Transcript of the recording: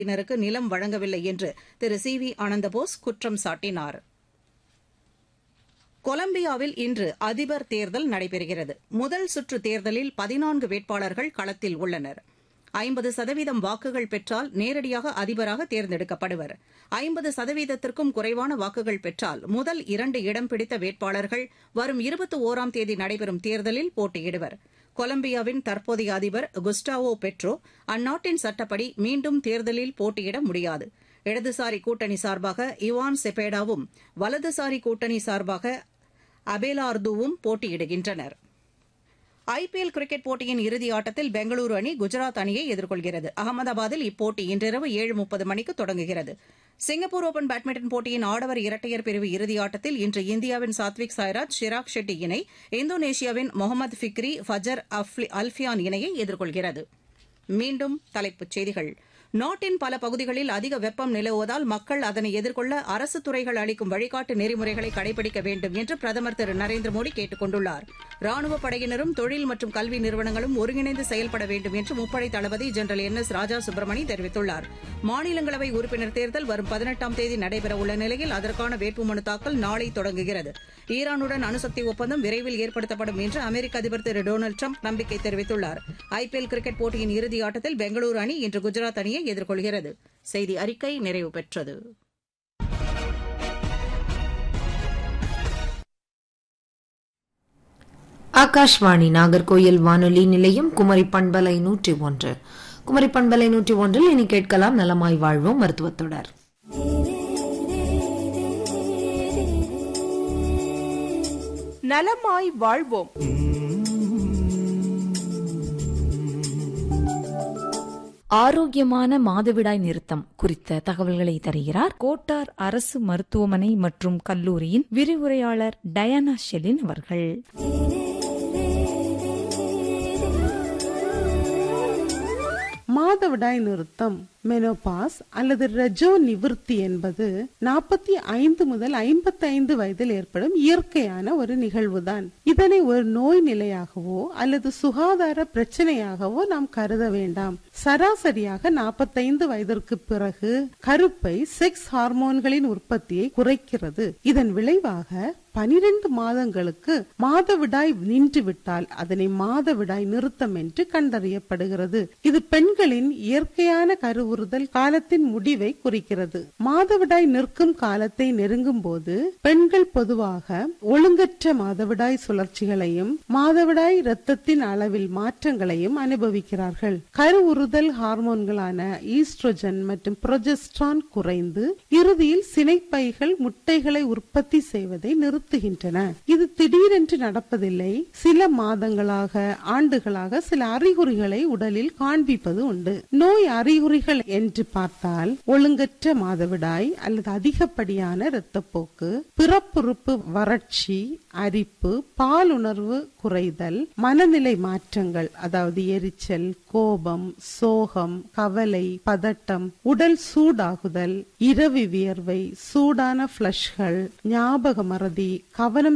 யினருக்கு நிலம் வழங்கவில்லை என்று திரு சி வி ஆனந்தபோஸ் குற்றம் சாட்டினார் கொலம்பியாவில் இன்று அதிபர் தேர்தல் நடைபெறுகிறது முதல் சுற்று தேர்தலில் பதினான்கு வேட்பாளர்கள் களத்தில் உள்ளனர் ஐம்பது சதவீதம் வாக்குகள் பெற்றால் நேரடியாக அதிபராக தேர்ந்தெடுக்கப்படுவர் ஐம்பது சதவீதத்திற்கும் குறைவான வாக்குகள் பெற்றால் முதல் இரண்டு இடம் பிடித்த வேட்பாளர்கள் வரும் இருபத்தி ஒராம் தேதி நடைபெறும் தேர்தலில் போட்டியிடுவர் கொலம்பியாவின் தற்போதைய அதிபர் குஸ்டாவோ பெட்ரோ அந்நாட்டின் சட்டப்படி மீண்டும் தேர்தலில் போட்டியிட முடியாது இடதுசாரி கூட்டணி சார்பாக இவான் செபேடாவும் வலதுசாரி கூட்டணி சார்பாக அபேலார்துவும் போட்டியிடுகின்றனர் ஐபிஎல் கிரிக்கெட் போட்டியின் இறுதி ஆட்டத்தில் பெங்களூரு அணி குஜராத் அணியை எதிர்கொள்கிறது அகமதாபாத்தில் இப்போட்டி இன்றிரவு ஏழு முப்பது மணிக்கு தொடங்குகிறது சிங்கப்பூர் ஒபன் பேட்மிண்டன் போட்டியின் ஆடவர் இரட்டையர் பிரிவு இறுதியாட்டத்தில் இன்று இந்தியாவின் சாத்விக் சாய்ராஜ் ஷிராக் ஷெட்டி இணை இந்தோனேஷியாவின் முகமது ஃபிக்ரி ஃபஜர் அல்ஃபியான் இணையை எதிர்கொள்கிறது மீண்டும் தலைப்புச் செய்திகள் நாட்டின் பல பகுதிகளில் அதிக வெப்பம் நிலவுவதால் மக்கள் அதனை எதிர்கொள்ள அரசு துறைகள் அளிக்கும் வழிகாட்டு நெறிமுறைகளை கடைபிடிக்க வேண்டும் என்று பிரதமர் திரு நரேந்திர மோடி கேட்டுக் கொண்டுள்ளார் ராணுவப் படையினரும் தொழில் மற்றும் கல்வி நிறுவனங்களும் ஒருங்கிணைந்து செயல்பட வேண்டும் என்று முப்படை தளபதி general N S Raja Subramani தெரிவித்துள்ளார் மாநிலங்களவை உறுப்பினர் தேர்தல் வரும் பதினெட்டாம் தேதி நடைபெறவுள்ள நிலையில் அதற்கான வேட்புமனு தாக்கல் நாளை தொடங்குகிறது ஈரானுடன் அணுசக்தி ஒப்பந்தம் விரைவில் ஏற்படுத்தப்படும் என்று அமெரிக்க அதிபர் திரு டொனால்டு ட்ரம்ப் நம்பிக்கை தெரிவித்துள்ளார் ஐபிஎல் கிரிக்கெட் போட்டியின் இறுதி ஆட்டத்தில் பெங்களூரு அணி இன்று குஜராத் அணியை எதிர்கொள்கிறது செய்தி அறிக்கை நிறைவு பெற்றது ஆகாஷ்வாணி நாகர்கோயில் வானொலி நிலையம் குமரி பண்பலை நூற்றி ஒன்று குமரி பண்பலை நூற்றி ஒன்றில் இனி கேட்கலாம் நலமாய் வாழ்வோம் மருத்துவத்தொடர் நலமாய் வாழ்வோம் ஆரோக்கியமான மாதவிடாய் நிறுத்தம் குறித்த தகவல்களை தருகிறார் கோட்டார் அரசு மருத்துவமனை மற்றும் கல்லூரியின் விரிவுரையாளர் டயானா ஷெலின் அவர்கள் மாதவிடாய் நிறுத்தம் மெனோபாஸ் அல்லது ரஜோ நிவிர்த்தி என்பது நாற்பத்தி ஐந்து முதல் ஐம்பத்தி ஐந்து வயதில் ஏற்படும் இயற்கையான ஒரு நிகழ்வுதான் இதனை ஒரு நோய் நிலையாகவோ அல்லது சுகாதார பிரச்சனையாகவோ நாம் கருத வேண்டாம் சராசரியாக நாற்பத்தைந்து வயதிற்கு பிறகு கருப்பை செக்ஸ் ஹார்மோன்களின் உற்பத்தியை குறைக்கிறது இதன் விளைவாக பனிரெண்டு மாதங்களுக்கு மாதவிடாய் நின்றுவிட்டால் அதனை மாதவிடாய் நிறுத்தம் என்று கண்டறியப்படுகிறது இது பெண்களின் இயற்கையான கருவுறுதல் காலத்தின் முடிவை குறிக்கிறது மாதவிடாய் நிற்கும் காலத்தை நெருங்கும் போது பெண்கள் பொதுவாக ஒழுங்கற்ற மாதவிடாய் சுழற்சிகளையும் மாதவிடாய் இரத்தத்தின் அளவில் மாற்றங்களையும் அனுபவிக்கிறார்கள் கருவுறுதல் ஹார்மோன்களான ஈஸ்ட்ரோஜன் மற்றும் புரொஜெஸ்ட்ரான் குறைந்து இறுதியில் சினைப்பைகள் முட்டைகளை உற்பத்தி செய்வதை நிறுத்துகின்றன இது திடீரென்று நடப்பதில்லை சில மாதங்களாக ஆண்டுகளாக சில அறிகுறிகளை உடலில் காண்பிப்பது உண்டு நோய் அறிகுறிகள் என்று பார்த்தால் ஒழுங்கற்ற மாதவிடாய் அல்லது அதிகப்படியான இரத்தப்போக்கு பிறப்புறுப்பு வறட்சி அரிப்பு பாலுணர்வு குறைதல் மனநிலை மாற்றங்கள் அதாவது எரிச்சல் கோபம் சோகம் கவலை பதட்டம் உடல் சூடாகுதல் இரவு வியர்வை சூடான பிளஷ்கள் ஞாபக மறதி கவனம்